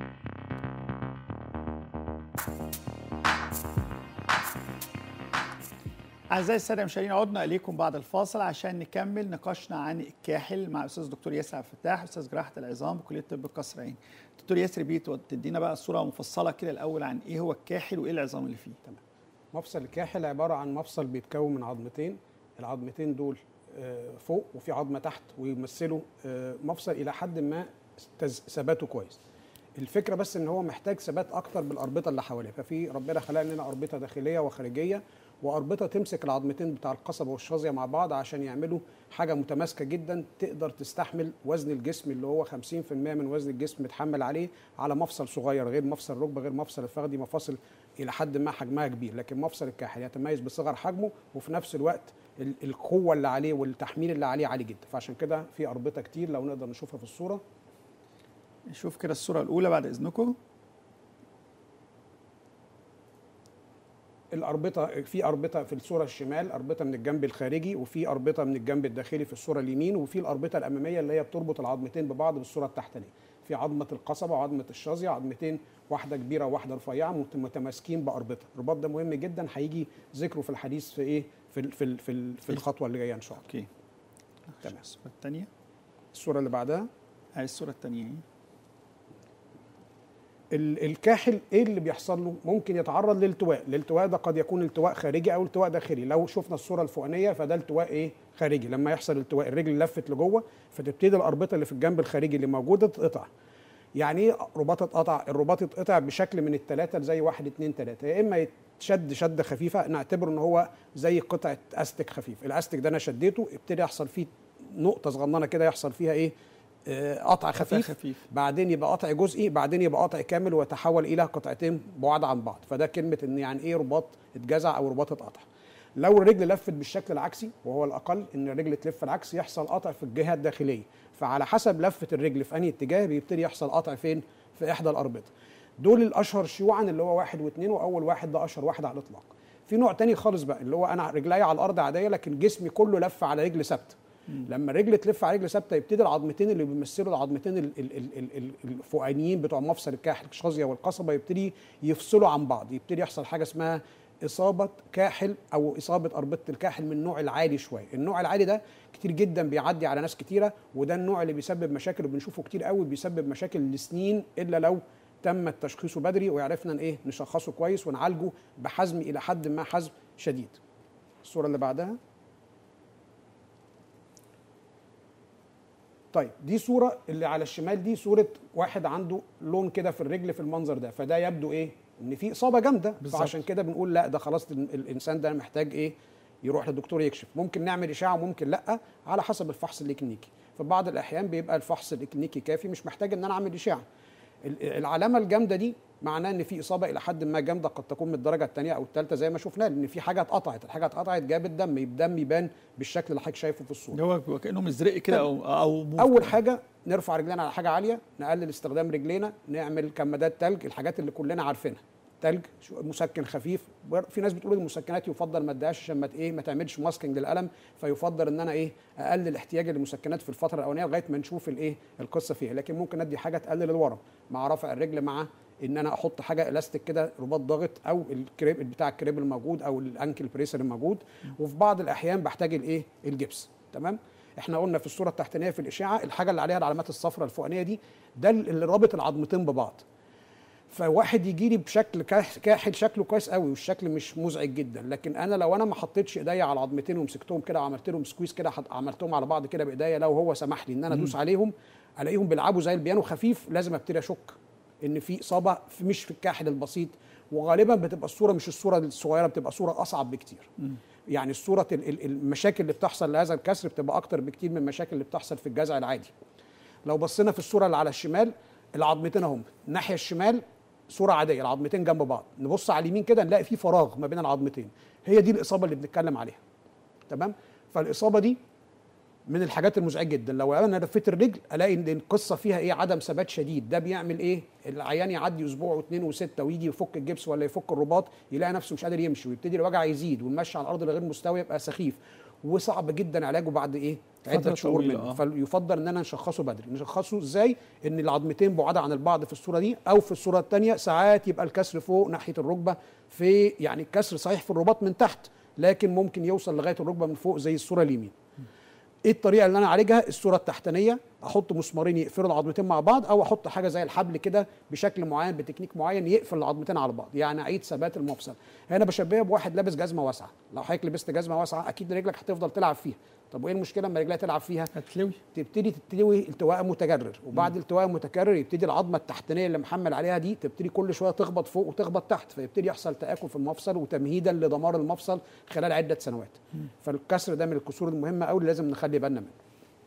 أعزائي السادة المشاهدين عدنا إليكم بعد الفاصل عشان نكمل نقاشنا عن الكاحل مع الأستاذ دكتور ياسر عبد الفتاح أستاذ جراحة العظام بكلية طب القصر العيني. دكتور ياسر بيت تدينا بقى صورة مفصلة كده الأول عن إيه هو الكاحل وإيه العظام اللي فيه. تمام. مفصل الكاحل عبارة عن مفصل بيتكون من عظمتين، العظمتين دول آه، فوق وفي عظمة تحت ويمثلوا آه، مفصل إلى حد ما تز- ثباته كويس. الفكرة بس إن هو محتاج ثبات أكتر بالأربطة اللي حواليه، ففي ربنا خلق لنا أربطة داخلية وخارجية واربطه تمسك العظمتين بتاع القصبه والشظيه مع بعض عشان يعملوا حاجه متماسكه جدا تقدر تستحمل وزن الجسم اللي هو 50% من وزن الجسم متحمل عليه على مفصل صغير غير مفصل الركبه غير مفصل الفخذ دي مفاصل الى حد ما حجمها كبير لكن مفصل الكاحل يتميز بصغر حجمه وفي نفس الوقت ال- القوه اللي عليه والتحميل اللي عليه عالي جدا فعشان كده في اربطه كتير لو نقدر نشوفها في الصوره نشوف كده الصورة الأولى بعد إذنكم. الاربطه في اربطه في الصوره الشمال اربطه من الجنب الخارجي وفي اربطه من الجنب الداخلي في الصوره اليمين وفي الاربطه الاماميه اللي هي بتربط العظمتين ببعض بالصوره التحتانيه في عظمه القصبه وعظمه الشظيه عظمتين واحده كبيره وواحده رفيعه مت- متماسكين باربطه الرباط ده مهم جدا هيجي ذكره في الحديث في ايه في ال- في ال- في, ال- في الخطوه اللي جايه ان شاء الله أوكي. تمام. الصورة الثانية. الصوره اللي بعدها هاي الصورة الثانية أهي. ال- الكاحل ايه اللي بيحصل له ممكن يتعرض لالتواء الالتواء ده قد يكون التواء خارجي او التواء داخلي لو شفنا الصوره الفوقانيه فده التواء ايه خارجي لما يحصل التواء الرجل لفت لجوه فتبتدي الاربطه اللي في الجنب الخارجي اللي موجوده تتقطع يعني ايه رباط اتقطع الرباط اتقطع بشكل من الثلاثه زي واحد اتنين تلاته يا اما يتشد شده خفيفه نعتبر ان هو زي قطعه استك خفيف الاستك ده انا شديته ابتدي يحصل فيه نقطه صغننه كده يحصل فيها ايه آه، قطع خفيف خفيف. بعدين يبقى قطع جزئي بعدين يبقى قطع كامل ويتحول الى قطعتين بعاد عن بعض فده كلمه ان يعني ايه رباط اتجزع او رباط اتقطع لو الرجل لفت بالشكل العكسي وهو الاقل ان الرجل تلف العكس يحصل قطع في الجهه الداخليه فعلى حسب لفه الرجل في انهي اتجاه بيبتدي يحصل قطع فين في احدى الاربطه دول الاشهر شيوعا اللي هو واحد واثنين واول واحد ده اشهر واحد على الاطلاق في نوع تاني خالص بقى اللي هو انا رجلي على الارض عاديه لكن جسمي كله لف على رجل ثابته لما الرجل تلف على رجل ثابته يبتدي العظمتين اللي بيمثلوا العظمتين ال- ال- ال- ال- ال- الفوقانيين بتوع مفصل الكاحل الشظيه والقصبه يبتدي يفصلوا عن بعض يبتدي يحصل حاجه اسمها اصابه كاحل او اصابه اربطه الكاحل من النوع العالي شويه النوع العالي ده كتير جدا بيعدي على ناس كتيره وده النوع اللي بيسبب مشاكل وبنشوفه كتير قوي بيسبب مشاكل لسنين الا لو تم تشخيصه بدري وعرفنا ان ايه نشخصه كويس ونعالجه بحزم الى حد ما حزم شديد الصوره اللي بعدها طيب دي صوره اللي على الشمال دي صوره واحد عنده لون كده في الرجل في المنظر ده فده يبدو ايه ان في اصابه جامده بالظبط. فعشان كده بنقول لا ده خلاص ال- الانسان ده محتاج ايه يروح للدكتور يكشف ممكن نعمل اشعه وممكن لا على حسب الفحص الكلينيكي في بعض الاحيان بيبقى الفحص الكلينيكي كافي مش محتاج ان انا اعمل اشعه ال- العلامه الجامده دي معناه ان في اصابه الى حد ما جامده قد تكون من الدرجه الثانيه او الثالثه زي ما شفنا لان في حاجه اتقطعت الحاجه اتقطعت جابت دم الدم يبان بالشكل اللي حضرتك شايفه في الصوره اللي هو كأنه مزرق كده أو أو موف اول كده. حاجه نرفع رجلينا على حاجه عاليه نقلل استخدام رجلينا نعمل كمادات تلج الحاجات اللي كلنا عارفينها تلج شو- مسكن خفيف بر- في ناس بتقول المسكنات يفضل ما اديهاش عشان ما ت- ايه ما تعملش ماسكنج للالم فيفضل ان انا ايه اقلل احتياجي للمسكنات في الفتره الاولانيه لغايه ما نشوف الايه القصه فيها لكن ممكن ادي حاجه تقلل الورم مع رفع الرجل مع ان انا احط حاجه الاستيك كده رباط ضاغط او الكريب بتاع الكريب الموجود او الانكل بريسر الموجود وفي بعض الاحيان بحتاج الايه الجبس تمام احنا قلنا في الصوره التحتانيه في الاشعه الحاجه اللي عليها العلامات الصفراء الفوقانيه دي ده اللي رابط العظمتين ببعض فواحد يجي لي بشكل كاح- كاحل شكله كويس قوي والشكل مش مزعج جدا لكن انا لو انا ما حطيتش ايديا على العظمتين ومسكتهم كده وعملت لهم سكويز كده حط- عملتهم على بعض كده بايديا لو هو سمح لي ان انا ادوس عليهم الاقيهم بيلعبوا زي البيانو خفيف لازم ابتدي اشك ان في اصابه في مش في الكاحل البسيط وغالبا بتبقى الصوره مش الصوره الصغيره بتبقى صوره اصعب بكتير يعني الصوره ال- ال- المشاكل اللي بتحصل لهذا الكسر بتبقى اكتر بكتير من المشاكل اللي بتحصل في الجذع العادي لو بصينا في الصوره اللي على الشمال العظمتين اهم الناحيه الشمال صوره عاديه العظمتين جنب بعض نبص على اليمين كده نلاقي في فراغ ما بين العظمتين هي دي الاصابه اللي بنتكلم عليها تمام فالاصابه دي من الحاجات المزعجه جدا لو انا لفيت الرجل الاقي ان القصه فيها ايه عدم ثبات شديد ده بيعمل ايه العيان يعدي اسبوع واثنين وسته ويجي يفك الجبس ولا يفك الرباط يلاقي نفسه مش قادر يمشي ويبتدي الوجع يزيد والمشي على الارض الغير مستوي يبقى سخيف وصعب جدا علاجه بعد ايه فترة عده شهور طويلة، منه آه. فيفضل ان انا نشخصه بدري نشخصه ازاي ان العظمتين بعاد عن البعض في الصوره دي او في الصوره الثانيه ساعات يبقى الكسر فوق ناحيه الركبه في يعني الكسر صحيح في الرباط من تحت لكن ممكن يوصل لغايه الركبه من فوق زي الصوره اليمين ايه الطريقه اللي انا اعالجها الصوره التحتانيه احط مسمارين يقفلوا العظمتين مع بعض او احط حاجه زي الحبل كده بشكل معين بتكنيك معين يقفل العظمتين على بعض يعني اعيد ثبات المفصل هنا بشبهها بواحد لابس جزمه واسعه لو حضرتك لبست جزمه واسعه اكيد رجلك هتفضل تلعب فيها طب وايه المشكله لما رجلها تلعب فيها هتلوي تبتدي تتلوي التواء متكرر وبعد التواء متكرر يبتدي العظمه التحتانيه اللي محمل عليها دي تبتدي كل شويه تخبط فوق وتخبط تحت فيبتدي يحصل تاكل في المفصل وتمهيدا لدمار المفصل خلال عده سنوات فالكسر ده من الكسور المهمه قوي اللي لازم نخلي بالنا منه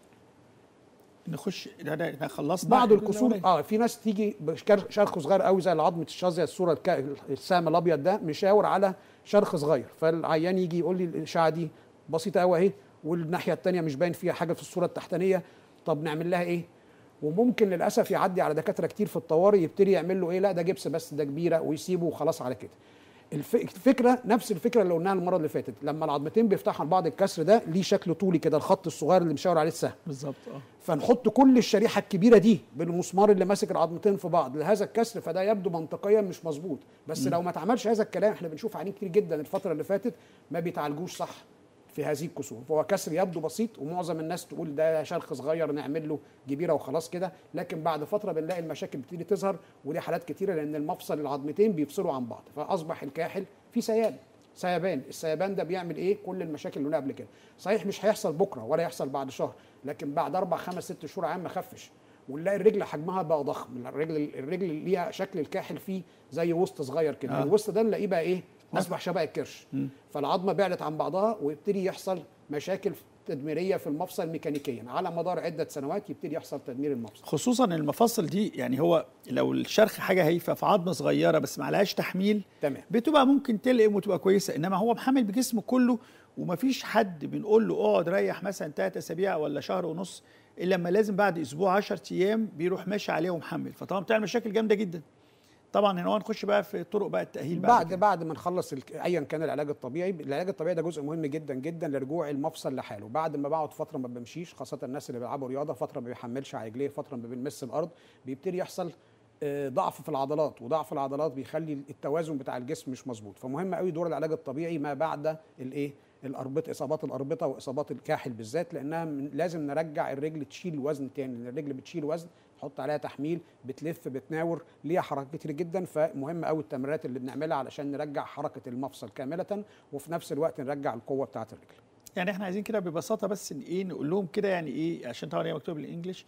نخش ده ده احنا خلصنا بعض الجزء الكسور الأولاني. اه في ناس تيجي بشر- شرخ صغير قوي زي عظمه الشظيه الصوره الك... السهم الابيض ده مشاور على شرخ صغير فالعيان يجي يقول لي الاشعه دي بسيطه قوي اهي والناحيه الثانيه مش باين فيها حاجه في الصوره التحتانيه طب نعمل لها ايه وممكن للاسف يعدي على دكاتره كتير في الطوارئ يبتدي يعمل له ايه لا ده جبس بس ده كبيره ويسيبه وخلاص على كده الف- الفكره نفس الفكره اللي قلناها المره اللي فاتت لما العظمتين بيفتحوا عن بعض الكسر ده ليه شكل طولي كده الخط الصغير اللي مشاور عليه السهم بالظبط اه فنحط كل الشريحه الكبيره دي بالمسمار اللي ماسك العظمتين في بعض لهذا الكسر فده يبدو منطقيا مش مظبوط بس لو ما اتعملش هذا الكلام احنا بنشوف عيانين كتير جدا الفتره اللي فاتت ما بيتعالجوش صح في هذه الكسور فهو كسر يبدو بسيط ومعظم الناس تقول ده شرخ صغير نعمل له جبيره وخلاص كده لكن بعد فتره بنلاقي المشاكل بتبتدي تظهر ودي حالات كتيره لان المفصل العظمتين بيفصلوا عن بعض فاصبح الكاحل في سيال سيبان السيبان ده بيعمل ايه كل المشاكل اللي قلنا قبل كده صحيح مش هيحصل بكره ولا يحصل بعد شهر لكن بعد اربع خمس ست شهور عام ما خفش ونلاقي الرجل حجمها بقى ضخم الرجل الرجل ليها شكل الكاحل فيه زي وسط صغير كده آه. آه. الوسط ده نلاقيه بقى ايه اصبح شبه الكرش فالعظمه بعدت عن بعضها ويبتدي يحصل مشاكل تدميريه في المفصل ميكانيكيا على مدار عده سنوات يبتدي يحصل تدمير المفصل خصوصا إن المفاصل دي يعني هو لو الشرخ حاجه هايفه في عظمه صغيره بس ما عليهاش تحميل تمام بتبقى ممكن تلقم وتبقى كويسه انما هو محمل بجسمه كله ومفيش حد بنقول له اقعد ريح مثلا ثلاث اسابيع ولا شهر ونص الا لما لازم بعد اسبوع 10 ايام بيروح ماشي عليه ومحمل فطبعا بتعمل مشاكل جامده جدا طبعا هنا نخش بقى في طرق بقى التاهيل بعد, بعد كده. بعد ما نخلص ال- ايا كان العلاج الطبيعي العلاج الطبيعي ده جزء مهم جدا جدا لرجوع المفصل لحاله بعد ما بقعد فتره ما بمشيش خاصه الناس اللي بيلعبوا رياضه فتره ما بيحملش على رجليه فتره ما بيلمس الارض بيبتدي يحصل آه، ضعف في العضلات وضعف العضلات بيخلي التوازن بتاع الجسم مش مظبوط فمهم قوي دور العلاج الطبيعي ما بعد الايه الاربطه اصابات الاربطه واصابات الكاحل بالذات لانها من لازم نرجع الرجل تشيل وزن تاني لان الرجل بتشيل وزن تحط عليها تحميل بتلف بتناور ليها حركات كتير جدا فمهم قوي التمرينات اللي بنعملها علشان نرجع حركه المفصل كامله وفي نفس الوقت نرجع القوه بتاعه الرجل يعني احنا عايزين كده ببساطه بس ان ايه نقول لهم كده يعني ايه عشان طبعا هي مكتوبه بالانجلش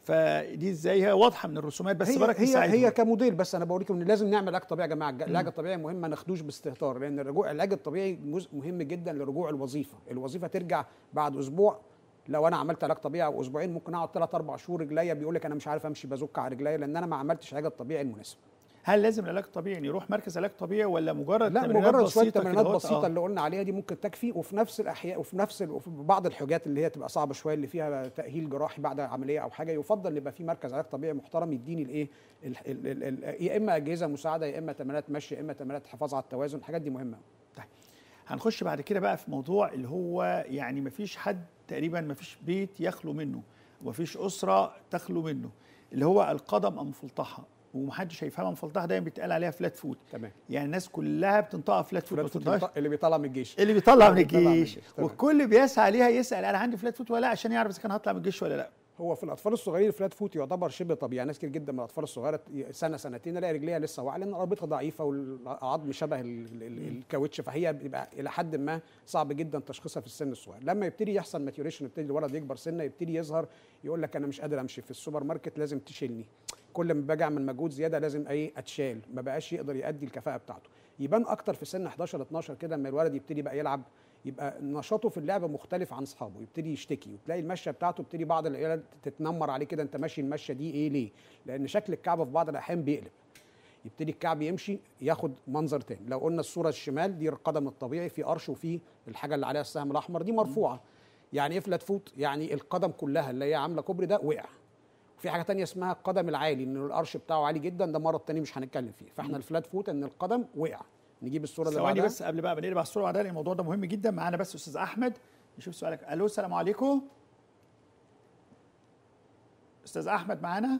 فدي ازاي هي واضحه من الرسومات بس هي بركه هي, يساعدهم. هي كموديل بس انا بوريكم ان لازم نعمل علاج طبيعي يا جماعه العلاج الطبيعي مهم ما ناخدوش باستهتار لان الرجوع العلاج الطبيعي جزء مهم جدا لرجوع الوظيفه الوظيفه ترجع بعد اسبوع لو انا عملت علاج طبيعي او اسبوعين ممكن اقعد ثلاث اربع شهور رجليا بيقول لك انا مش عارف امشي بزك على رجليا لان انا ما عملتش العلاج الطبيعي المناسب هل لازم العلاج الطبيعي يعني يروح مركز علاج طبيعي ولا مجرد لا تمرينات مجرد شويه بسيطة تمرينات كده بسيطه آه. اللي قلنا عليها دي ممكن تكفي وفي نفس الاحياء وفي نفس ال- وفي بعض الحاجات اللي هي تبقى صعبه شويه اللي فيها تاهيل جراحي بعد عمليه او حاجه يفضل ان يبقى في مركز علاج طبيعي محترم يديني الايه ال- ال- ال- ال- يا اما اجهزه مساعده يا اما تمرينات مشي يا اما تمرينات حفاظ على التوازن الحاجات دي مهمه طيب هنخش بعد كده بقى في موضوع اللي هو يعني مفيش حد تقريبا مفيش بيت يخلو منه ومفيش اسره تخلو منه اللي هو القدم المفلطحه ومحدش هيفهمها مفلطحه دايما بيتقال عليها فلات فوت تمام يعني الناس كلها بتنطقها فلات فوت ما بتنطقهاش اللي بيطلع من الجيش اللي بيطلع من اللي بيطلع من الجيش الجيش، تمام. والكل بيسعى ليها يسال انا عندي فلات فوت ولا لا عشان يعرف اذا كان هطلع من الجيش ولا لا هو في الاطفال الصغيرين الفلات فوت يعتبر شبه طبيعي ناس كتير جدا من الاطفال الصغيره سنه سنتين الاقي رجليها لسه واعيه لان رابطها ضعيفه والعظم شبه ال- ال- ال- الكاوتش فهي بيبقى الى حد ما صعب جدا تشخيصها في السن الصغير لما يبتدي يحصل ماتيوريشن يبتدي الولد يكبر سنه يبتدي يظهر يقول لك انا مش قادر امشي في السوبر ماركت لازم تشيلني كل ما باجي اعمل مجهود زياده لازم ايه اتشال ما بقاش يقدر يؤدي الكفاءه بتاعته يبان اكتر في سن 11 12 كده لما الولد يبتدي بقى يلعب يبقى نشاطه في اللعبه مختلف عن اصحابه يبتدي يشتكي وتلاقي المشيه بتاعته يبتدي بعض العيال تتنمر عليه كده انت ماشي المشيه دي ايه ليه لان شكل الكعب في بعض الاحيان بيقلب يبتدي الكعب يمشي ياخد منظر تاني لو قلنا الصوره الشمال دي القدم الطبيعي في قرش وفي الحاجه اللي عليها السهم الاحمر دي مرفوعه يعني ايه فلات فوت يعني القدم كلها اللي هي عامله كوبري ده وقع وفي حاجه تانية اسمها القدم العالي ان القرش بتاعه عالي جدا ده مرض تاني مش هنتكلم فيه فاحنا الفلات فوت ان القدم وقع نجيب الصوره اللي ثواني بعدها بس قبل بقى ما نقلب على الصوره بعدها لأن الموضوع ده مهم جدا معانا بس استاذ احمد نشوف سؤالك الو السلام عليكم استاذ احمد معانا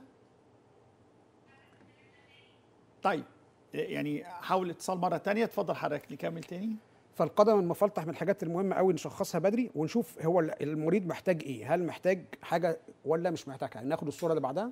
طيب يعني حاول اتصال مره تانية اتفضل حضرتك نكمل تاني فالقدم المفلطح من الحاجات المهمه قوي نشخصها بدري ونشوف هو المريض محتاج ايه هل محتاج حاجه ولا مش محتاج حاجه ناخد الصوره اللي بعدها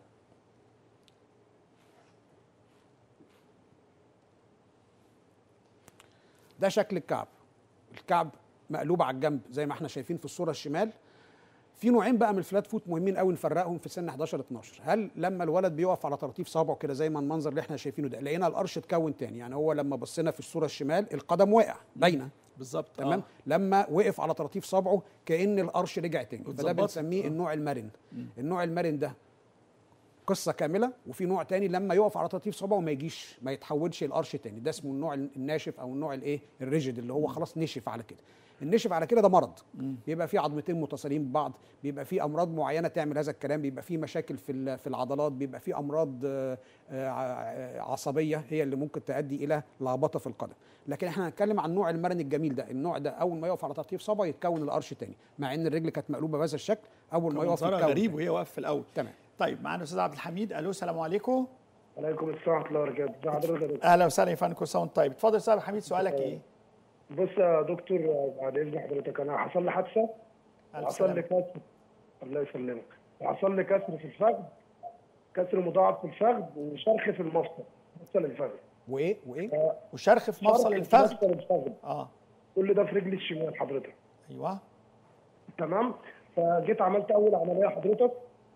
ده شكل الكعب الكعب مقلوب على الجنب زي ما احنا شايفين في الصوره الشمال في نوعين بقى من الفلات فوت مهمين قوي نفرقهم في سن 11 12 هل لما الولد بيقف على طراطيف صابعه كده زي ما المنظر اللي احنا شايفينه ده لقينا القرش اتكون تاني يعني هو لما بصينا في الصوره الشمال القدم واقع باينه بالظبط تمام آه. لما وقف على طراطيف صابعه كان القرش رجع تاني فده اتظبط. بنسميه آه. النوع المرن النوع المرن ده قصه كامله وفي نوع تاني لما يقف على طراطيف صابعه وما يجيش ما يتحولش القرش تاني ده اسمه النوع الناشف او النوع الايه الريجيد اللي هو خلاص نشف على كده النشف على كده ده مرض بيبقى فيه عظمتين متصلين ببعض بيبقى فيه امراض معينه تعمل هذا الكلام بيبقى فيه مشاكل في ال- في العضلات بيبقى فيه امراض آه، آه، ع- عصبيه هي اللي ممكن تؤدي الى لخبطه في القدم لكن احنا هنتكلم عن النوع المرن الجميل ده النوع ده اول ما يقف على تطيف صبع يتكون القرش تاني مع ان الرجل كانت مقلوبه بهذا الشكل اول ما يقف منظرها يتكون غريب تاني. وهي واقفه في الاول تمام طيب معانا استاذ عبد الحميد الو السلام عليكم عليكم السلام ورحمه الله وبركاته ازي حضرتك يا دكتور اهلا وسهلا يا فندم كل سنه وانت طيب اتفضل يا استاذ عبد الحميد سؤالك ايه بص يا دكتور بعد اذن حضرتك انا حصل لي حادثه ألف وحصل لي سلامة. كسر الله يسلمك وحصل لي كسر في الفخذ كسر مضاعف في الفخذ وشرخ في المفصل مفصل الفخذ وايه وايه وشرخ في مفصل شرخ في الفخذ مفصل الفخذ اه كل ده في رجلي الشمال حضرتك ايوه تمام فجيت عملت اول عمليه حضرتك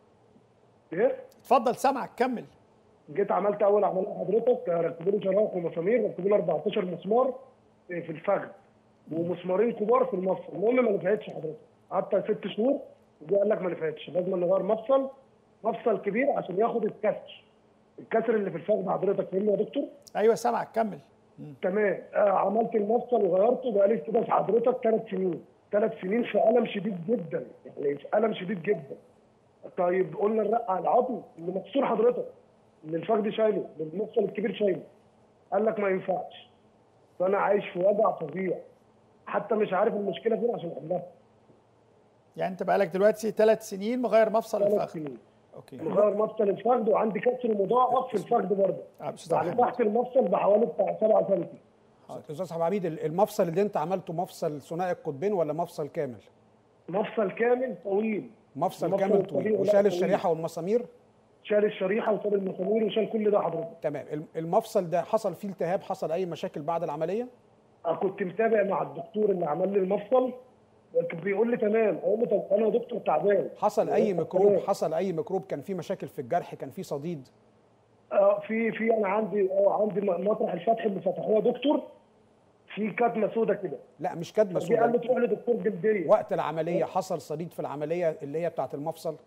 ايه اتفضل سامعك كمل جيت عملت اول عمليه حضرتك ركبوا لي شرايح ومسامير ركبوا لي 14 مسمار في الفخذ ومسمارين كبار في المفصل المهم ما نفعتش حضرتك قعدت ست شهور وجي قال لك ما نفعتش لازم نغير مفصل مفصل كبير عشان ياخد الكسر الكسر اللي في الفخذ حضرتك فاهمني يا دكتور؟ ايوه سامعك كمل تمام آه عملت المفصل وغيرته بقالي كده في حضرتك ثلاث سنين ثلاث سنين في الم شديد جدا يعني في الم شديد جدا طيب قلنا نرقع على العظم اللي مكسور حضرتك اللي الفخذ شايله اللي المفصل الكبير شايله قال لك ما ينفعش فانا عايش في وجع فظيع حتى مش عارف المشكله فين عشان احلها يعني انت بقالك دلوقتي ثلاث سنين مغير مفصل ثلاث الفخذ سنين اوكي مغير مفصل الفخذ وعندي كسر مضاعف في الفخذ برضه آه، أستاذ عبد يعني الحميد. تحت المفصل بحوالي بتاع 7 سم استاذ عبد الحميد المفصل اللي انت عملته مفصل ثنائي القطبين ولا مفصل كامل مفصل كامل طويل مفصل المفصل كامل الطبيعي طويل لا وشال طويل. الشريحه والمسامير شال الشريحه وشال المسامير وشال كل ده حضرتك تمام الم- المفصل ده حصل فيه التهاب حصل اي مشاكل بعد العمليه أنا كنت متابع مع الدكتور اللي عمل لي المفصل كان بيقول لي تمام اقول له طب انا يا دكتور تعبان حصل اي طب ميكروب تمام. حصل اي ميكروب كان في مشاكل في الجرح كان في صديد آه في في انا عندي اه عندي م- مطرح الفتح اللي فتحوه يا دكتور في كتمه سودا كده لا مش كدمه جه قال لي سوداء تروح لدكتور جلديه وقت العمليه حصل صديد في العمليه اللي هي بتاعه المفصل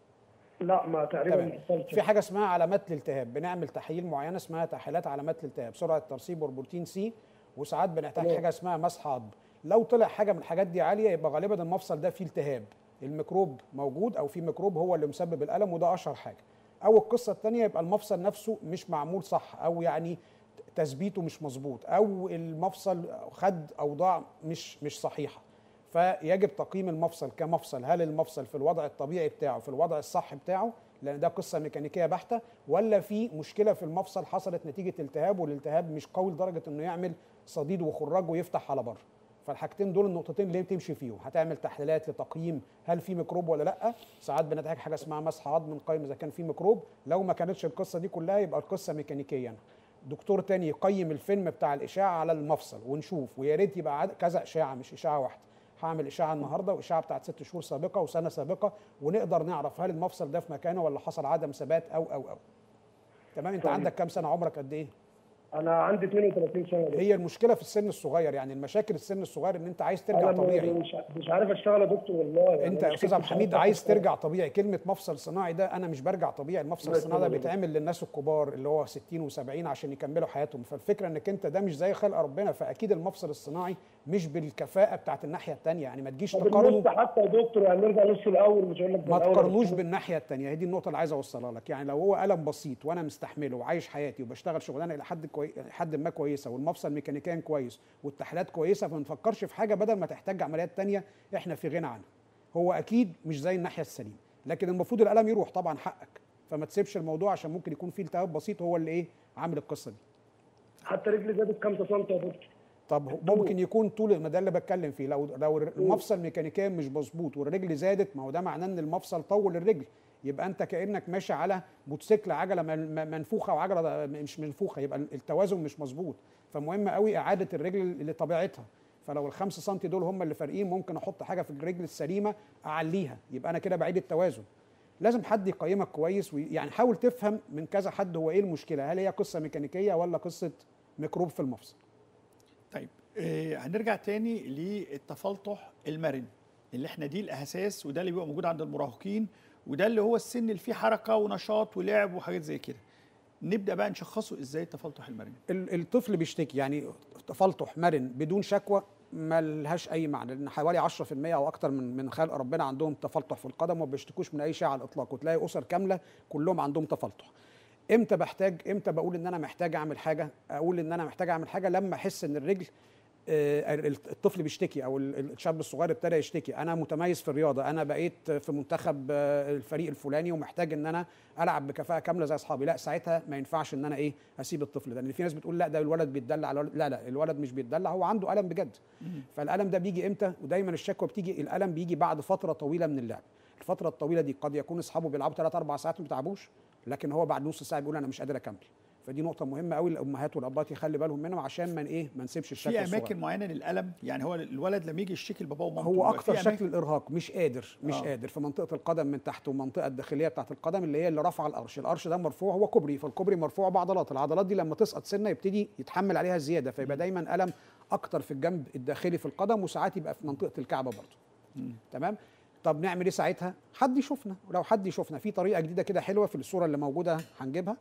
لا ما تقريبا ما تمام حصلش في حاجه اسمها علامات الالتهاب بنعمل تحاليل معينه اسمها تحليلات علامات الالتهاب سرعه ترسيب والبروتين سي وساعات بنحتاج تمام. حاجه اسمها مسح عظم لو طلع حاجه من الحاجات دي عاليه يبقى غالبا المفصل ده فيه التهاب الميكروب موجود او في ميكروب هو اللي مسبب الالم وده اشهر حاجه او القصه الثانيه يبقى المفصل نفسه مش معمول صح او يعني تثبيته مش مظبوط او المفصل خد اوضاع مش مش صحيحه فيجب تقييم المفصل كمفصل هل المفصل في الوضع الطبيعي بتاعه في الوضع الصح بتاعه لان ده قصه ميكانيكيه بحته ولا في مشكله في المفصل حصلت نتيجه التهاب والالتهاب مش قوي لدرجه انه يعمل صديد وخراج ويفتح على بره فالحاجتين دول النقطتين اللي تمشي فيهم هتعمل تحليلات لتقييم هل في ميكروب ولا لا ساعات بنحتاج حاجه اسمها مسح عظم نقيم اذا كان في ميكروب لو ما كانتش القصه دي كلها يبقى القصه ميكانيكيا دكتور تاني يقيم الفيلم بتاع الاشعه على المفصل ونشوف ويا ريت يبقى عد- كذا اشعه مش اشعه واحده هعمل اشعه النهارده واشعه بتاعت ست شهور سابقه وسنه سابقه ونقدر نعرف هل المفصل ده في مكانه ولا حصل عدم ثبات او او او تمام انت طيب. عندك كام سنه عمرك قد ايه انا عندي 32 سنه دكتور. هي المشكله في السن الصغير يعني المشاكل السن الصغير ان انت عايز ترجع انا طبيعي مش مش عارف اشتغل يا دكتور والله يعني انت أنا يا استاذ مشكلتي عبد مش الحميد عارف عايز أشتغل. ترجع طبيعي كلمه مفصل صناعي ده انا مش برجع طبيعي المفصل الله الصناعي ده يسلمك. بيتعمل للناس الكبار اللي هو 60 و70 عشان يكملوا حياتهم فالفكره انك انت ده مش زي خلق ربنا فاكيد المفصل الصناعي مش بالكفاءه بتاعت الناحيه الثانيه يعني ما تجيش طب تقارنه النص حتى يا دكتور يعني نرجع نص الاول مش هقول لك ما من الأول. تقارنوش بالناحيه الثانيه هي دي النقطه اللي عايز اوصلها لك يعني لو هو الم بسيط وانا مستحمله وعايش حياتي وبشتغل شغلانه الى حد كوي... حد ما كويسه والمفصل ميكانيكيا كويس والتحليلات كويسه فما نفكرش في حاجه بدل ما تحتاج عمليات تانية احنا في غنى عنها هو اكيد مش زي الناحيه السليمه لكن المفروض الالم يروح طبعا حقك فما تسيبش الموضوع عشان ممكن يكون فيه التهاب بسيط هو اللي ايه عامل القصه دي حتى رجلي زادت 5 سم يا دكتور طب هو ممكن يكون طول ما ده اللي بتكلم فيه لو لو المفصل ميكانيكيا مش مظبوط والرجل زادت ما هو ده معناه ان المفصل طول الرجل يبقى انت كانك ماشي على موتوسيكل عجله من- من- منفوخه وعجله مش منفوخه يبقى التوازن مش مظبوط فمهم قوي اعاده الرجل لطبيعتها فلو الخمسة سم دول هم اللي فارقين ممكن احط حاجه في الرجل السليمه اعليها يبقى انا كده بعيد التوازن لازم حد يقيمك كويس ويعني حاول تفهم من كذا حد هو ايه المشكله هل هي قصه ميكانيكيه ولا قصه ميكروب في المفصل طيب آه هنرجع تاني للتفلطح المرن اللي احنا دي الاساس وده اللي بيبقى موجود عند المراهقين وده اللي هو السن اللي فيه حركه ونشاط ولعب وحاجات زي كده نبدا بقى نشخصه ازاي التفلطح المرن ال- الطفل بيشتكي يعني تفلطح مرن بدون شكوى ما لهاش اي معنى لان حوالي 10% او اكتر من من خلق ربنا عندهم تفلطح في القدم وما بيشتكوش من اي شيء على الاطلاق وتلاقي اسر كامله كلهم عندهم تفلطح امتى بحتاج امتى بقول ان انا محتاج اعمل حاجه اقول ان انا محتاج اعمل حاجه لما احس ان الرجل آه، الطفل بيشتكي او ال- الشاب الصغير ابتدى يشتكي انا متميز في الرياضه انا بقيت في منتخب آه، الفريق الفلاني ومحتاج ان انا العب بكفاءه كامله زي اصحابي لا ساعتها ما ينفعش ان انا ايه اسيب الطفل ده لان في ناس بتقول لا ده الولد بيتدلع على الولد. لا لا الولد مش بيتدلع هو عنده الم بجد فالالم ده بيجي امتى ودايما الشكوى بتيجي الالم بيجي بعد فتره طويله من اللعب الفتره الطويله دي قد يكون اصحابه بيلعبوا 3 4 ساعات ما بيتعبوش لكن هو بعد نص ساعه بيقول انا مش قادر اكمل فدي نقطه مهمه قوي الامهات والابات يخلي بالهم منهم عشان ما ايه ما نسيبش الشكوى في الصغيرة. اماكن معينه للالم يعني هو الولد لما يجي يشتكي لباباه ومامته هو بيبقى اكتر في شكل أماكن- الارهاق مش قادر مش آه. آه. قادر في منطقه القدم من تحت والمنطقه الداخليه بتاعت القدم اللي هي اللي رافعه القرش القرش ده مرفوع هو كوبري فالكوبري مرفوع بعضلات العضلات دي لما تسقط سنه يبتدي يتحمل عليها زياده فيبقى دايما الم اكتر في الجنب الداخلي في القدم وساعات يبقى في منطقه الكعبه برضه تمام طب نعمل ايه ساعتها حد يشوفنا ولو حد يشوفنا في طريقه جديده كده حلوه في الصوره اللي موجوده هنجيبها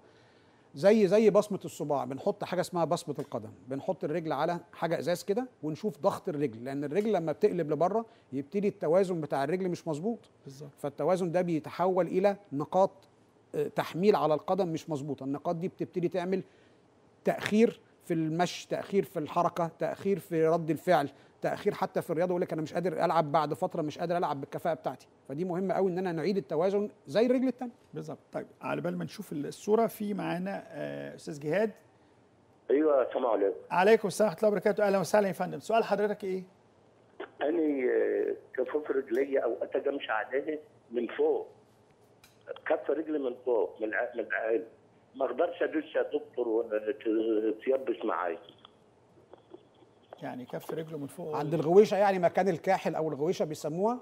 زي زي بصمه الصباع بنحط حاجه اسمها بصمه القدم بنحط الرجل على حاجه ازاز كده ونشوف ضغط الرجل لان الرجل لما بتقلب لبره يبتدي التوازن بتاع الرجل مش مظبوط بالظبط فالتوازن ده بيتحول الى نقاط آه، تحميل على القدم مش مظبوطه النقاط دي بتبتدي تعمل تاخير في المشي تاخير في الحركه تاخير في رد الفعل تاخير حتى في الرياضه يقول لك انا مش قادر العب بعد فتره مش قادر العب بالكفاءه بتاعتي فدي مهمه قوي ان انا نعيد التوازن زي الرجل الثانيه بالظبط طيب على بال ما نشوف الصوره في معانا آه، استاذ جهاد ايوه السلام عليكم عليكم السلام ورحمه الله وبركاته اهلا وسهلا يا فندم سؤال حضرتك ايه انا آه، كفوف رجلي او اتجمش عليه من فوق كف رجلي من فوق من ع- من العين ما اقدرش ادوس يا دكتور ولا ت- تيبس معايا يعني كف رجله من فوق عند الغويشه يعني مكان الكاحل او الغويشه بيسموها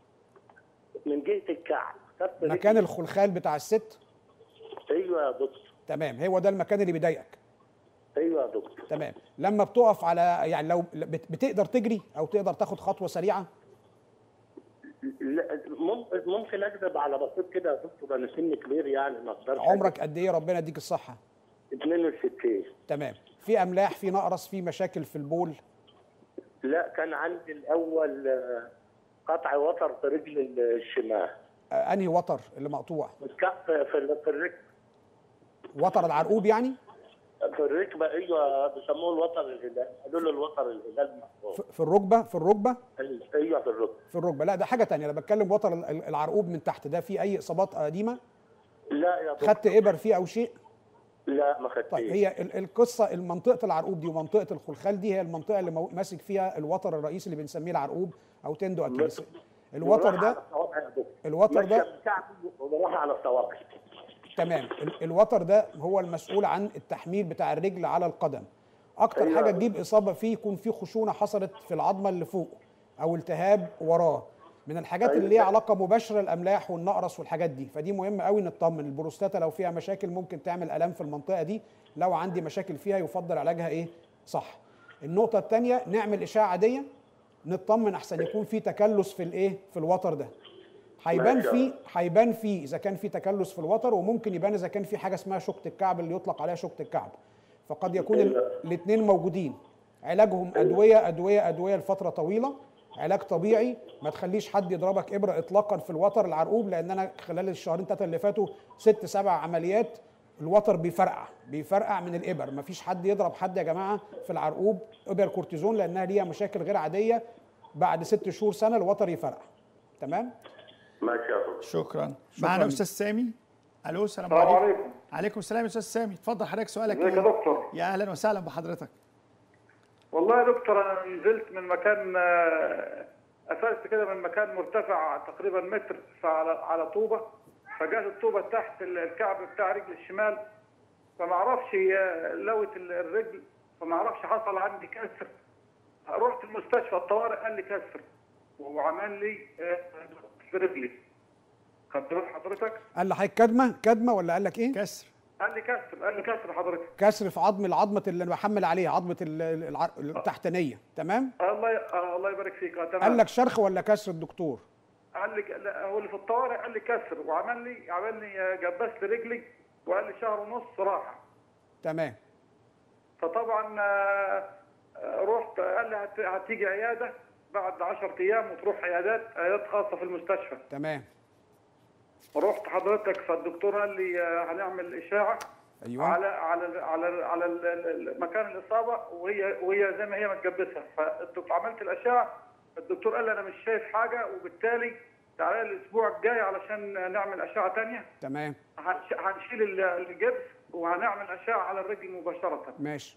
من جهه الكعب كف مكان رجلي- الخلخال بتاع الست ايوه يا دكتور تمام هو ده المكان اللي بيضايقك ايوه يا دكتور تمام لما بتقف على يعني لو بت- بتقدر تجري او تقدر تاخد خطوه سريعه لا، مم- ممكن اكذب على بسيط كده يا دكتور انا سني كبير يعني ما اقدرش عمرك قد ايه ربنا يديك الصحه 62 تمام في املاح في نقرس في مشاكل في البول لا كان عندي الاول آه، قطع وتر في رجل الشمال آه، انهي وتر اللي مقطوع الكف في ال- في الركبه وتر العرقوب يعني في الركبه ايوه بيسموه الوتر الهلال قالوا له الوتر الهلال محفوظ في في الركبه في الركبه ايوه في الركبه في الركبه لا ده حاجه تانية انا بتكلم وتر ال- ال- العرقوب من تحت ده في اي اصابات قديمه لا يا دكتور خدت ابر فيه او شيء لا ما خدتش طيب هي ال- القصه منطقه العرقوب دي ومنطقه الخلخال دي هي المنطقه اللي مو- ماسك فيها الوتر الرئيسي اللي بنسميه العرقوب او تندو اكيلس الوتر بروح ده على الصوابع يا دكتور. الوتر ده- ماشية بكعبي وبروح على الصوابع تمام ال- الوتر ده هو المسؤول عن التحميل بتاع الرجل على القدم اكتر أيوة. حاجه تجيب اصابه فيه يكون في خشونه حصلت في العظمه اللي فوق او التهاب وراه من الحاجات اللي ليها علاقه مباشره الاملاح والنقرس والحاجات دي فدي مهم قوي نطمن البروستاتا لو فيها مشاكل ممكن تعمل الام في المنطقه دي لو عندي مشاكل فيها يفضل علاجها ايه صح النقطه الثانيه نعمل اشعه عاديه نطمن احسن يكون في تكلس في الايه في الوتر ده هيبان ماشي. فيه هيبان فيه اذا كان في تكلس في الوتر وممكن يبان اذا كان في حاجه اسمها شوكه الكعب اللي يطلق عليها شوكه الكعب فقد يكون الاثنين موجودين علاجهم ادويه ادويه ادويه لفتره طويله علاج طبيعي ما تخليش حد يضربك ابره اطلاقا في الوتر العرقوب لان انا خلال الشهرين ثلاثه اللي فاتوا ست سبع عمليات الوتر بيفرقع بيفرقع من الابر مفيش حد يضرب حد يا جماعه في العرقوب ابر كورتيزون لانها ليها مشاكل غير عاديه بعد ست شهور سنه الوتر يفرقع تمام ماشي يا دكتور شكرا شكراً معنا ليك. استاذ سامي الو السلام السلام عليكم عليكم عليكم السلام يا استاذ سامي اتفضل حضرتك سؤالك ازيك يا ايه دكتور يا اهلا وسهلا بحضرتك والله يا دكتور انا نزلت من مكان آه، قفزت كده من مكان مرتفع تقريبا متر فعلى على طوبه فجات الطوبه تحت الكعب بتاع رجل الشمال فما اعرفش آه، لوت ال- الرجل فما اعرفش حصل عندي كسر رحت المستشفى الطوارئ قال لي كسر وعمل لي آه، في رجلي خدت بال حضرتك قال لحضرتك كدمه كدمه ولا قال لك ايه كسر قال لي كسر قال لي كسر حضرتك كسر في عظم العظمه اللي انا بحمل عليها عظمه ال- ال- الع- التحتانيه تمام الله ي- آه، الله يبارك فيك آه، تمام قال لك شرخ ولا كسر الدكتور قال لي لا هو اللي في الطوارئ قال لي كسر وعمل لي عمل لي جبس لي رجلي وقال لي شهر ونص راحه تمام فطبعا آه، آه، رحت قال لي هت- هتيجي عياده بعد 10 ايام وتروح عيادات عيادات خاصه في المستشفى تمام رحت حضرتك فالدكتور قال لي آه، هنعمل اشاعه ايوه على على على على ال- ال- ال- مكان الاصابه وهي وهي زي ما هي متجبسه فالدكتور عملت الاشعه الدكتور قال لي انا مش شايف حاجه وبالتالي تعالى الاسبوع الجاي علشان نعمل اشعه ثانيه تمام هنش- هنشيل ال- الجبس وهنعمل اشعه على الرجل مباشره ماشي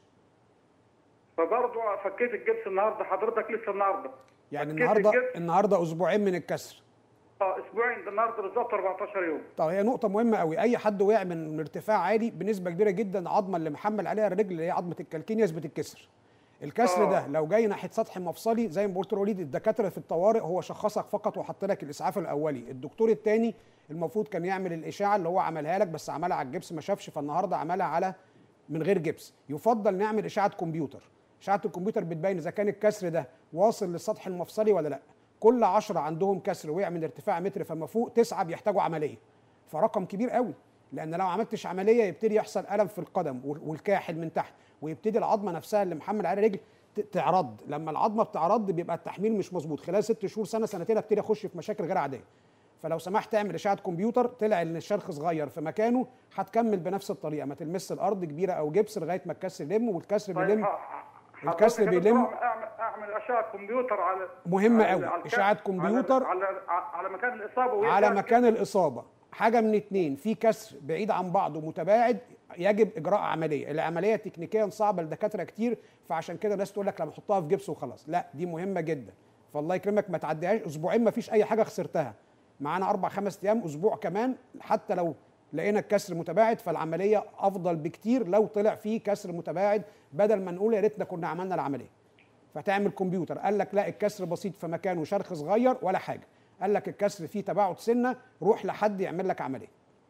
فبرضه فكيت الجبس النهارده حضرتك لسه النهارده يعني فكيت النهارده الجبس النهارده اسبوعين من الكسر اه اسبوعين ده النهارده بالظبط 14 يوم طب هي نقطة مهمة قوي، أي حد وقع من ارتفاع عالي بنسبة كبيرة جدا العظمة اللي محمل عليها الرجل اللي هي عظمة الكالكينياس بتتكسر. الكسر آه. ده لو جاي ناحية سطح مفصلي زي ما قلت لوليد الدكاترة في الطوارئ هو شخصك فقط وحط لك الإسعاف الأولي، الدكتور الثاني المفروض كان يعمل الإشاعة اللي هو عملها لك بس عملها على الجبس ما شافش فالنهارده عملها على من غير جبس، يفضل نعمل إشاعة كمبيوتر. إشاعة الكمبيوتر بتبين إذا كان الكسر ده واصل للسطح المفصلي ولا لأ. كل عشرة عندهم كسر وقع من ارتفاع متر فما فوق تسعة بيحتاجوا عملية. فرقم كبير قوي لان لو عملتش عمليه يبتدي يحصل الم في القدم وال- والكاحل من تحت ويبتدي العظمه نفسها اللي محمل عليها رجل ت- تعرض لما العظمه بتعرض بيبقى التحميل مش مظبوط خلال ست شهور سنه سنتين ابتدي اخش في مشاكل غير عاديه فلو سمحت اعمل اشعه كمبيوتر طلع ان الشرخ صغير في مكانه هتكمل بنفس الطريقه ما تلمس الارض كبيره او جبس لغايه ما الكسر يلم والكسر طيب بيلم ح- ح- الكسر حضرتك يا بيلم. دكتور اعمل اعمل اشعه كمبيوتر على مهمة على- أوي. على الكسر- إشاعة كمبيوتر. على على, على مكان الاصابه ويرجع على مكان الاصابه حاجه من اتنين في كسر بعيد عن بعضه متباعد يجب اجراء عمليه العمليه تكنيكيا صعبه لدكاتره كتير فعشان كده الناس تقول لك لما احطها في جبس وخلاص لا دي مهمه جدا فالله يكرمك ما تعديهاش اسبوعين ما فيش اي حاجه خسرتها معانا اربع خمس ايام اسبوع كمان حتى لو لقينا الكسر متباعد فالعمليه افضل بكتير لو طلع فيه كسر متباعد بدل ما نقول يا ريتنا كنا عملنا العمليه فتعمل كمبيوتر قال لك لا الكسر بسيط في مكانه شرخ صغير ولا حاجه قال لك الكسر فيه تباعد سنه روح لحد يعمل لك عمليه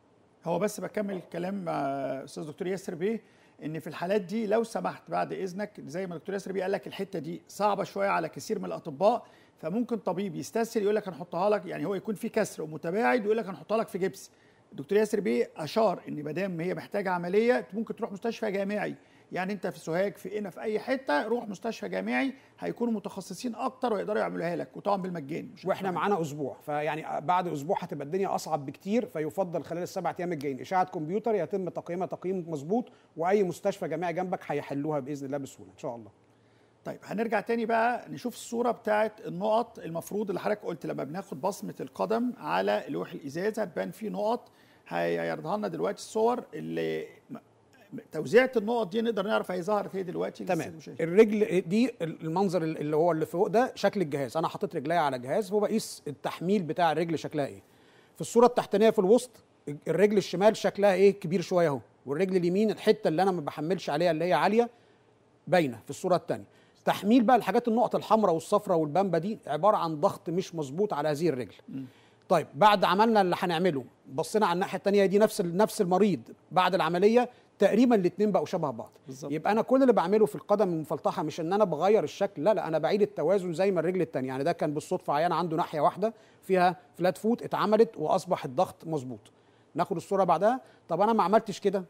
هو بس بكمل الكلام مع استاذ دكتور ياسر بيه ان في الحالات دي لو سمحت بعد اذنك زي ما دكتور ياسر بيه قال لك الحته دي صعبه شويه على كثير من الاطباء فممكن طبيب يستسهل يقول لك هنحطها لك يعني هو يكون في كسر ومتباعد ويقول لك هنحطها لك في جبس الدكتور ياسر بيه اشار ان ما دام هي محتاجه عمليه ممكن تروح مستشفى جامعي يعني انت في سوهاج في قنا في اي حته روح مستشفى جامعي هيكونوا متخصصين اكتر ويقدروا يعملوها لك وطبعا بالمجان مش واحنا معانا اسبوع فيعني بعد اسبوع هتبقى الدنيا اصعب بكتير فيفضل خلال السبع ايام الجايين اشاعه كمبيوتر يتم تقييمها تقييم مظبوط واي مستشفى جامعي جنبك هيحلوها باذن الله بسهوله ان شاء الله طيب هنرجع تاني بقى نشوف الصورة بتاعت النقط المفروض اللي حضرتك قلت لما بناخد بصمة القدم على لوح الإزاز هتبان فيه نقط هيعرضها لنا دلوقتي الصور اللي م- م- توزيعة النقط دي نقدر نعرف هي ظهرت ايه دلوقتي للسادة تمام المشاهدين. الرجل دي المنظر اللي هو اللي فوق ده شكل الجهاز انا حاطط رجليا على جهاز وبقيس التحميل بتاع الرجل شكلها ايه في الصوره التحتانيه في الوسط الرجل الشمال شكلها ايه كبير شويه اهو والرجل اليمين الحته اللي انا ما بحملش عليها اللي هي عاليه باينه في الصوره الثانيه تحميل بقى الحاجات النقط الحمراء والصفراء والبامبا دي عباره عن ضغط مش مظبوط على هذه الرجل طيب بعد عملنا اللي هنعمله بصينا على الناحيه الثانيه دي نفس ال- نفس المريض بعد العمليه تقريبا الاثنين بقوا شبه بعض بالظبط. يبقى انا كل اللي بعمله في القدم المفلطحه مش ان انا بغير الشكل لا لا انا بعيد التوازن زي ما الرجل الثانيه يعني ده كان بالصدفه عيان عنده ناحيه واحده فيها فلات فوت اتعملت واصبح الضغط مظبوط ناخد الصوره بعدها طب انا ما عملتش كده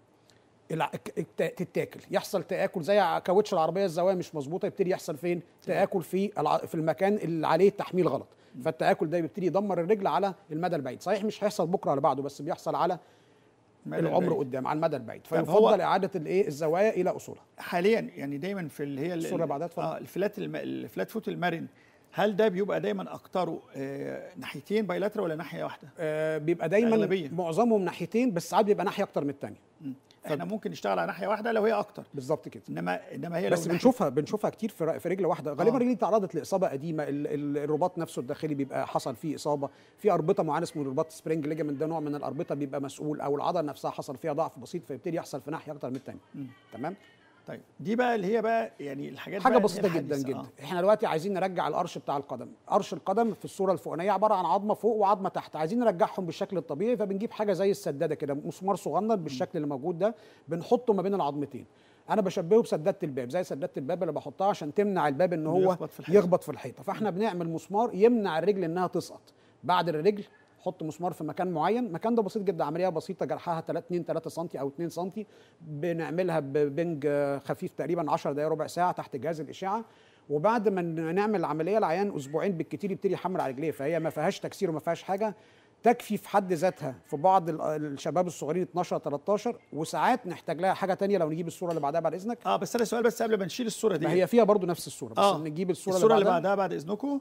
الع- الك- الت- تتاكل يحصل تاكل زي كاوتش العربيه الزوايا مش مظبوطه يبتدي يحصل فين تاكل في الع- في المكان اللي عليه التحميل غلط فالتاكل ده بيبتدي يدمر الرجل على المدى البعيد صحيح مش هيحصل بكره ولا بعده بس بيحصل على المدى العمر البعيد. قدام على المدى البعيد طب هو- فيفضل اعاده الايه الزوايا الى اصولها حاليا يعني دايما في اللي هي ال- الصورة اللي بعدها اتفضل. اه الفلات الم... الفلات فوت المرن هل ده بيبقى دايما اكتره آه ناحيتين بايلاترال ولا ناحيه واحده؟ آه بيبقى دايما الأغلبية. معظمهم ناحيتين بس ساعات بيبقى ناحيه اكتر من الثانيه احنا ممكن نشتغل على ناحيه واحده لو هي اكتر بالظبط كده انما انما هي بس لو ناحية- بنشوفها بنشوفها كتير في ر- في رجل واحده غالبا آه. الرجل دي تعرضت لاصابه قديمه ال- ال- الرباط نفسه الداخلي بيبقى حصل فيه اصابه في اربطه معينه اسمه الرباط سبرينج ليجامنت ده نوع من الاربطه بيبقى مسؤول او العضله نفسها حصل فيها ضعف بسيط فيبتدي يحصل في ناحيه اكتر من الثانيه تمام طيب دي بقى اللي هي بقى يعني الحاجات حاجه بقى اللي هي بسيطه جدا الحديثة. جدا آه. احنا دلوقتي عايزين نرجع القرش بتاع القدم قرش القدم في الصوره الفوقانيه عباره عن عظمه فوق وعظمه تحت عايزين نرجعهم بالشكل الطبيعي فبنجيب حاجه زي السداده كده مسمار صغنن بالشكل اللي موجود ده بنحطه ما بين العظمتين انا بشبهه بسداده الباب زي سداده الباب اللي بحطها عشان تمنع الباب ان هو يخبط في الحيطة. يخبط في الحيطه فاحنا بنعمل مسمار يمنع الرجل انها تسقط بعد الرجل حط مسمار في مكان معين المكان ده بسيط جدا عمليه بسيطه جرحها 3 2 3 سم او 2 سم بنعملها ببنج آه، خفيف تقريبا 10 دقائق ربع ساعه تحت جهاز الاشعه وبعد ما ن- نعمل العمليه العيان اسبوعين بالكتير يبتدي يحمل على رجليه فهي ما فيهاش تكسير وما فيهاش حاجه تكفي في حد ذاتها في بعض ال- الشباب الصغيرين 12 13 وساعات نحتاج لها حاجه تانية لو نجيب الصوره اللي بعدها بعد اذنك اه بس انا سؤال بس قبل ما نشيل الصوره دي ما هي فيها برضو نفس الصوره بس اه نجيب الصوره, الصوره اللي بعدها. بعدها بعد اذنكم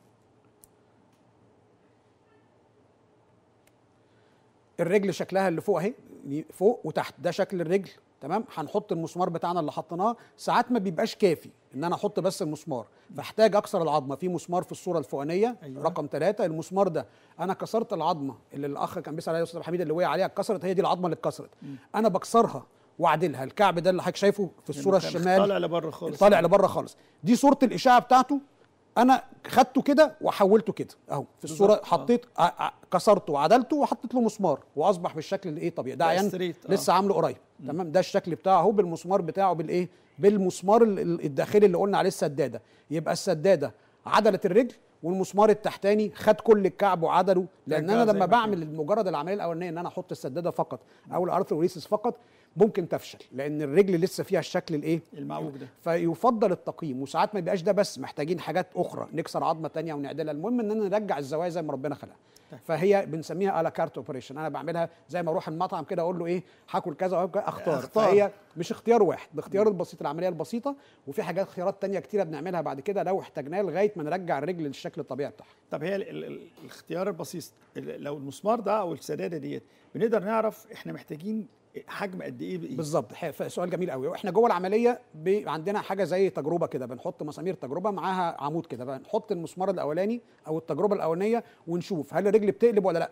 الرجل شكلها اللي فوق اهي فوق وتحت ده شكل الرجل تمام هنحط المسمار بتاعنا اللي حطيناه ساعات ما بيبقاش كافي ان انا احط بس المسمار فاحتاج اكسر العظمه في مسمار في الصوره الفوقانيه أيوة. أيوة. رقم ثلاثة المسمار ده انا كسرت العظمه اللي الاخ كان بيسال عليها استاذ حميد اللي وقع عليها اتكسرت هي دي العظمه اللي اتكسرت انا بكسرها واعدلها الكعب ده اللي حضرتك شايفه في الصوره كان الشمال طالع لبره خالص طالع لبره خالص دي صوره الاشعه بتاعته انا خدته كده وحولته كده اهو في الصوره بالظبط، آه. حطيت ع- ع- كسرته وعدلته وحطيت له مسمار واصبح بالشكل الايه طبيعي ده بقى عيان straight، آه. لسه عامله قريب تمام ده الشكل بتاعه اهو بالمسمار بتاعه بالايه بالمسمار ال- ال- الداخلي اللي قلنا عليه السداده يبقى السداده عدلت الرجل والمسمار التحتاني خد كل الكعب وعدله لان رجعه انا زي لما ما بعمل مجرد العمليه الاولانيه ان انا احط السداده فقط او الارثروريسيس فقط ممكن تفشل لان الرجل لسه فيها الشكل الايه المعوج ده فيفضل التقييم وساعات ما يبقاش ده بس محتاجين حاجات اخرى نكسر عظمه تانية ونعدلها المهم اننا نرجع الزوايا زي ما ربنا خلقها فهي بنسميها على كارت اوبريشن انا بعملها زي ما اروح المطعم كده اقول له ايه هاكل كذا وهاكل كذا، اختار. اختار. فهي مش اختيار واحد ده اختيار البسيط العمليه البسيطه وفي حاجات خيارات تانية كتيره بنعملها بعد كده لو احتاجناها لغايه ما نرجع الرجل للشكل الطبيعي بتاعها طب هي ال ال ال الاختيار البسيط ال- لو المسمار ده او السداده ديت بنقدر نعرف احنا محتاجين حجم قد ايه بايه بالظبط ح- سؤال جميل قوي واحنا جوه العمليه بي- عندنا حاجه زي تجربه كده بنحط مسامير تجربه معاها عمود كده بنحط المسمار الاولاني او التجربه الاولانيه ونشوف هل الرجل بتقلب ولا لا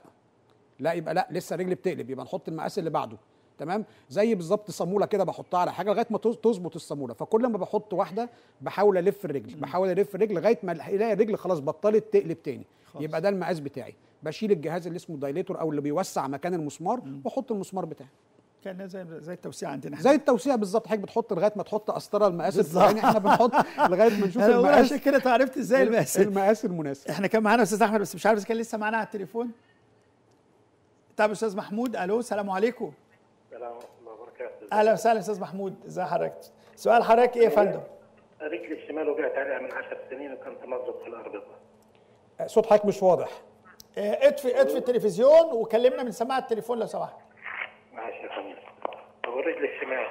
لا يبقى لا لسه الرجل بتقلب يبقى نحط المقاس اللي بعده تمام زي بالظبط صاموله كده بحطها على حاجه لغايه ما تظ- تظبط الصاموله فكل ما بحط واحده بحاول الف الرجل بحاول الف الرجل لغايه ما الاقي الرجل خلاص بطلت تقلب تاني خلاص. يبقى ده المقاس بتاعي بشيل الجهاز اللي اسمه دايليتور او اللي بيوسع مكان المسمار واحط المسمار بتاعي كان زي زي التوسيع عندنا زي التوسيع بالظبط حضرتك بتحط لغايه ما تحط قسطره المقاس بالظبط. الفلاني احنا بنحط لغايه ما نشوف انا بقول المقاس عشان كده أنت عرفت ازاي المقاس المقاس المناسب احنا كان معانا استاذ احمد بس مش عارف اذا كان لسه معانا على التليفون طب استاذ محمود الو السلام عليكم السلام ورحمه الله وبركاته اهلا وسهلا استاذ محمود ازي حضرتك سؤال حضرتك ايه يا فندم رجلي الشمال وقعت عليها من 10 سنين وكان تمزق في الاربطه صوت حضرتك مش واضح اه، اطفي اطفي التلفزيون وكلمنا من سماعه التليفون لو سمحت ماشي يا فندم طب الرجل الشمال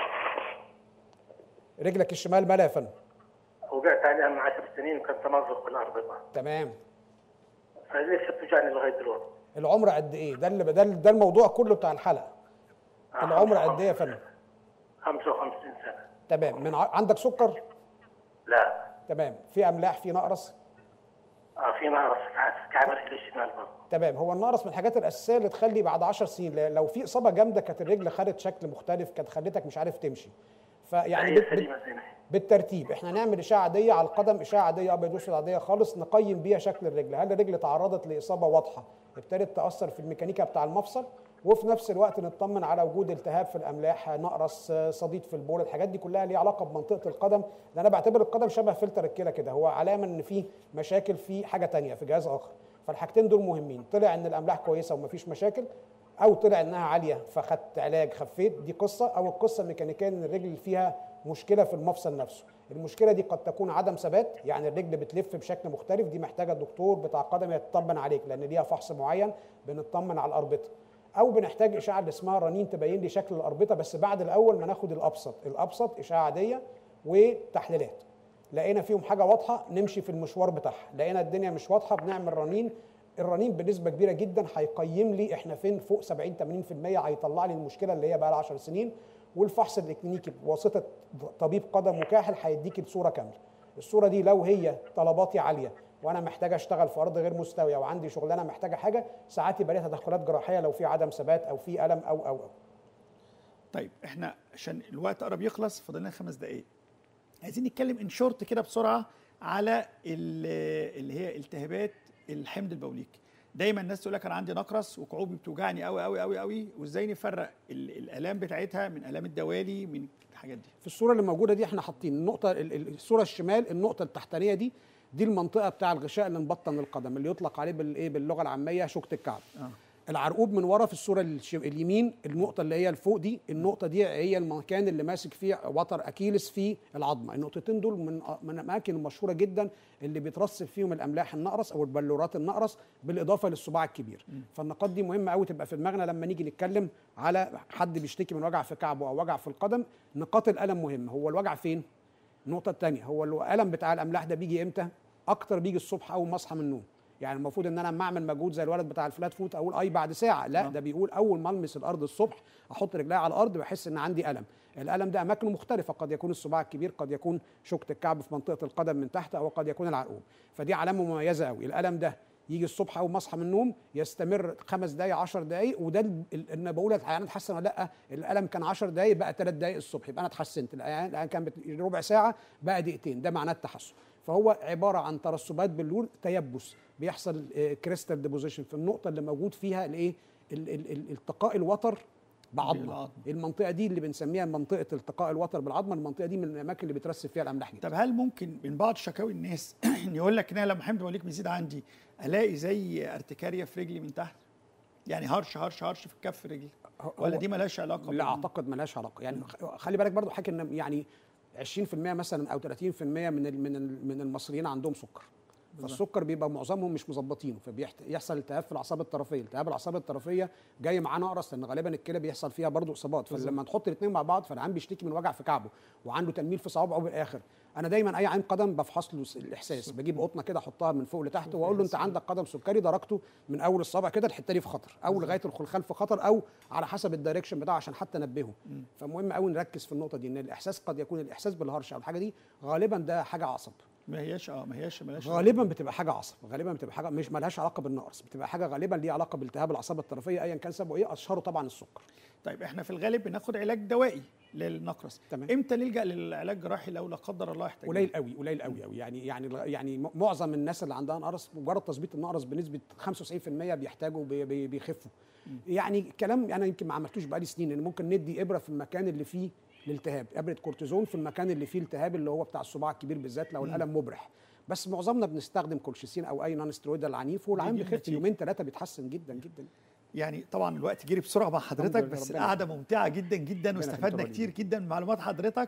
رجلك الشمال مالها يا فندم وقعت عليها من 10 سنين وكان تمزق في الاربطه تمام فلسه بتوجعني لغايه دلوقتي العمر قد ايه ده اللي ده, ده الموضوع كله بتاع الحلقه العمر قد ايه يا فندم 55 سنه تمام من ع... عندك سكر لا تمام في املاح في نقرس اه في نقص في كعب رجلي الشمال برضه تمام هو النقرس من الحاجات الاساسيه اللي تخلي بعد 10 سنين ل- لو في اصابه جامده كانت الرجل خدت شكل مختلف كانت خلتك مش عارف تمشي فيعني هي بت- بت- سليمه زي ما هي بالترتيب احنا نعمل اشعه عاديه على القدم اشعه عاديه ابيض واسود عاديه خالص نقيم بيها شكل الرجل هل الرجل تعرضت لاصابه واضحه ابتدت تاثر في الميكانيكا بتاع المفصل وفي نفس الوقت نطمن على وجود التهاب في الاملاح نقرس صديد في البول الحاجات دي كلها ليها علاقه بمنطقه القدم لان انا بعتبر القدم شبه فلتر الكلى كده هو علامه ان في مشاكل في حاجه تانية في جهاز اخر فالحاجتين دول مهمين طلع ان الاملاح كويسه ومفيش مشاكل او طلع انها عاليه فخدت علاج خفيت دي قصه او القصه الميكانيكيه ان الرجل فيها مشكله في المفصل نفسه المشكله دي قد تكون عدم ثبات يعني الرجل بتلف بشكل مختلف دي محتاجه الدكتور بتاع القدم يطمن عليك لان ليها فحص معين بنطمن على الاربطه او بنحتاج اشعه اللي اسمها رنين تبين لي شكل الاربطه بس بعد الاول ما ناخد الابسط الابسط اشعه عاديه وتحليلات لقينا فيهم حاجه واضحه نمشي في المشوار بتاعها لقينا الدنيا مش واضحه بنعمل رنين الرنين بنسبه كبيره جدا هيقيم لي احنا فين فوق 70 80% هيطلع لي المشكله اللي هي بقى لها 10 سنين والفحص الاكلينيكي بواسطه طبيب قدم وكاحل هيديك الصوره كامله الصوره دي لو هي طلباتي عاليه وانا محتاج اشتغل في ارض غير مستويه وعندي شغلانه محتاجه حاجه ساعات يبقى ليها تدخلات جراحيه لو في عدم ثبات او في الم او او او طيب احنا عشان الوقت قرب يخلص فاضل لنا خمس دقائق عايزين نتكلم ان شورت كده بسرعه على ال- اللي هي التهابات الحمض البوليكي دايما الناس تقول لك انا عندي نقرس وكعوبي بتوجعني قوي قوي قوي قوي وازاي نفرق ال- الالام بتاعتها من الام الدوالي من الحاجات دي في الصوره اللي موجوده دي احنا حاطين النقطه ال- ال- الصوره الشمال النقطه التحتانيه دي دي المنطقه بتاع الغشاء اللي مبطن القدم اللي يطلق عليه بالايه باللغه العاميه شوكه الكعب آه. العرقوب من ورا في الصوره الش- اليمين النقطه اللي هي الفوق دي النقطه دي هي المكان اللي ماسك فيه وتر اكيلس في العظمه النقطتين دول من من الاماكن المشهوره جدا اللي بيترسب فيهم الاملاح النقرس او البلورات النقرس بالاضافه للصباع الكبير فالنقاط دي مهمه قوي تبقى في دماغنا لما نيجي نتكلم على حد بيشتكي من وجع في كعبه او وجع في القدم نقاط الالم مهمه هو الوجع فين النقطه الثانيه هو الالم بتاع الاملاح ده بيجي امتى اكتر بيجي الصبح اول ما اصحى من النوم يعني المفروض ان انا لما اعمل مجهود زي الولد بتاع الفلات فوت اقول اي بعد ساعه لا آه. ده بيقول اول ما المس الارض الصبح احط رجلي على الارض بحس ان عندي الم الالم ده اماكنه مختلفه قد يكون الصباع الكبير قد يكون شوكه الكعب في منطقه القدم من تحت او قد يكون العرقوب فدي علامه مميزه قوي الالم ده يجي الصبح اول ما اصحى من النوم يستمر خمس دقائق 10 دقائق وده ال- ال- انا بقول انا اتحسن ولا لا الالم كان 10 دقائق بقى 3 دقائق الصبح يبقى انا اتحسنت الان الآن كان بت- ربع ساعه بقى دقيقتين ده معناه التحسن فهو عباره عن ترسبات باللون تيبس بيحصل كريستال ديبوزيشن في النقطه اللي موجود فيها الايه ال- ال- ال- التقاء الوتر بعظمه بالعظمة. المنطقه دي اللي بنسميها منطقه التقاء الوتر بالعظمه المنطقه دي من الاماكن اللي بترسب فيها الاملاح جدا طب هل ممكن من بعض شكاوي الناس ان يقول لك ان انا لما حمض بوليك بيزيد عندي الاقي زي ارتكاريا في رجلي من تحت يعني هرش هرش هرش في الكف رجلي ولا هو- دي ملهاش علاقه لا بال- اعتقد ملهاش علاقه يعني خ- خلي بالك برضو حكي ان يعني 20% مثلا او 30% من ال- من ال- من المصريين عندهم سكر فالسكر بيبقى معظمهم مش مظبطينه فبيحصل التهاب في الاعصاب الطرفيه التهاب الاعصاب الطرفيه جاي معاه نقرس لان غالبا الكلى بيحصل فيها برضو اصابات فلما نحط الاثنين مع بعض فالعيان بيشتكي من وجع في كعبه وعنده تنميل في صوابعه بالاخر انا دايما اي عين قدم بفحص له الاحساس بجيب قطنه كده احطها من فوق لتحت واقول له انت عندك قدم سكري درجته من اول الصابع كده الحته دي في خطر او لغايه الخلخال في خطر او على حسب الدايركشن بتاعه عشان حتى انبهه فمهم قوي نركز في النقطه دي ان الاحساس قد يكون الاحساس بالهرش او الحاجه دي غالبا ده حاجه عصب ما هياش اه ما هياش ملهاش غالبا بتبقى حاجه عصب غالبا بتبقى حاجه مش مالهاش علاقه بالنقرس بتبقى حاجه غالبا ليها علاقه بالتهاب الاعصاب الطرفيه ايا كان سببه ايه اشهره طبعا السكر طيب احنا في الغالب بناخد علاج دوائي للنقرس تمام. امتى نلجا للعلاج الجراحي لو لا قدر الله احتاج قليل قوي قليل قوي قوي يعني يعني يعني م- معظم الناس اللي عندها نقرس مجرد تظبيط النقرس بنسبه 95% بيحتاجوا بي- بي- بيخفوا يعني كلام انا يمكن ما عملتوش بقالي سنين ان ممكن ندي ابره في المكان اللي فيه الالتهاب ابره كورتيزون في المكان اللي فيه التهاب اللي هو بتاع الصباع الكبير بالذات لو الالم مبرح بس معظمنا بنستخدم كولشيسين او اي نون سترويدال عنيف والعين بيجيب بيخف في نتيجة. يومين ثلاثه بيتحسن جدا جدا يعني طبعا الوقت جري بسرعه مع حضرتك لله، بس ربنا القعده ممتعه جدا جدا ربنا واستفدنا يخليك. كتير جدا من معلومات حضرتك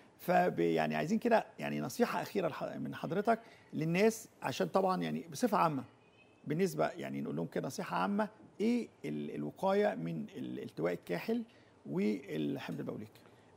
فب يعني عايزين كده يعني نصيحه اخيره لح- من حضرتك للناس عشان طبعا يعني بصفه عامه بالنسبه يعني نقول لهم كده نصيحه عامه ايه ال- الوقايه من الالتواء الكاحل والحمض البوليكي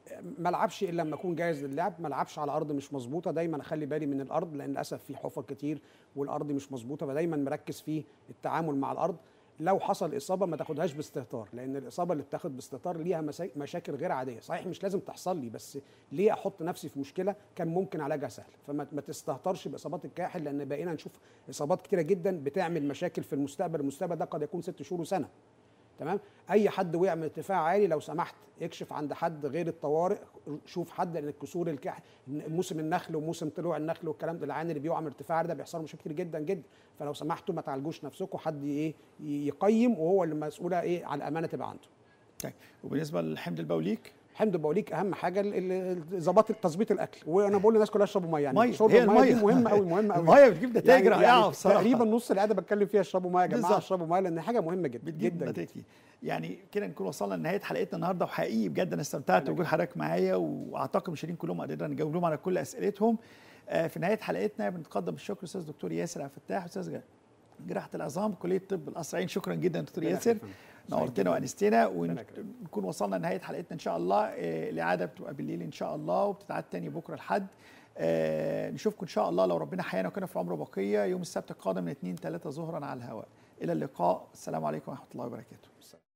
ما العبش الا لما اكون جاهز للعب ما العبش على ارض مش مظبوطه دايما اخلي بالي من الارض لان للاسف في حفر كتير والارض مش مظبوطه فدايما مركز في التعامل مع الارض لو حصل اصابه ما تاخدهاش باستهتار لان الاصابه اللي بتاخد باستهتار ليها مسا- مشاكل غير عاديه صحيح مش لازم تحصل لي بس ليه احط نفسي في مشكله كان ممكن علاجها سهل فما ما تستهترش باصابات الكاحل لان بقينا نشوف اصابات كتيره جدا بتعمل مشاكل في المستقبل المستقبل ده قد يكون ست شهور وسنه تمام اي حد وقع من ارتفاع عالي لو سمحت اكشف عند حد غير الطوارئ شوف حد لان الكسور الكح موسم النخل وموسم طلوع النخل والكلام ده العيان اللي بيقع من ارتفاع ده بيحصل له مشاكل كتير جدا جدا فلو سمحتوا ما تعالجوش نفسكم حد ايه يقيم وهو اللي مسؤوله ايه على الامانه تبقى عنده طيب وبالنسبه للحمض البوليك حمض البوليك اهم حاجه ال- ال- ظباط تظبيط الاكل وانا بقول للناس كلها اشربوا ميه يعني مية. شرب هي الميه دي المية. مهمه قوي مهمه قوي المية بتجيب نتائج رائعة بصراحة. تقريبا نص القعده بتكلم فيها اشربوا ميه يا جماعه بالظبط. اشربوا ميه لان حاجه مهمه جدا بتجيب جدا, جدا. نتائج يعني كده نكون وصلنا لنهايه حلقتنا النهارده وحقيقي بجد انا استمتعت بوجود حضرتك معايا واعتقد المشاهدين كلهم قدرنا نجاوب لهم على كل اسئلتهم آه، في نهايه حلقتنا بنتقدم بالشكر استاذ دكتور ياسر عبد الفتاح استاذ جا- جراحه العظام كليه طب القصرين شكرا جدا دكتور ربنا ياسر يخليك. نورتنا وانستنا ربنا يكرمك. ونكون وصلنا لنهايه حلقتنا ان شاء الله آه، الاعاده بتبقى بالليل ان شاء الله وبتتعاد تاني بكره الحد آه، نشوفكم ان شاء الله لو ربنا حيانا وكان في العمر بقيه يوم السبت القادم من 2 3 ظهرا على الهواء الى اللقاء السلام عليكم ورحمه الله وبركاته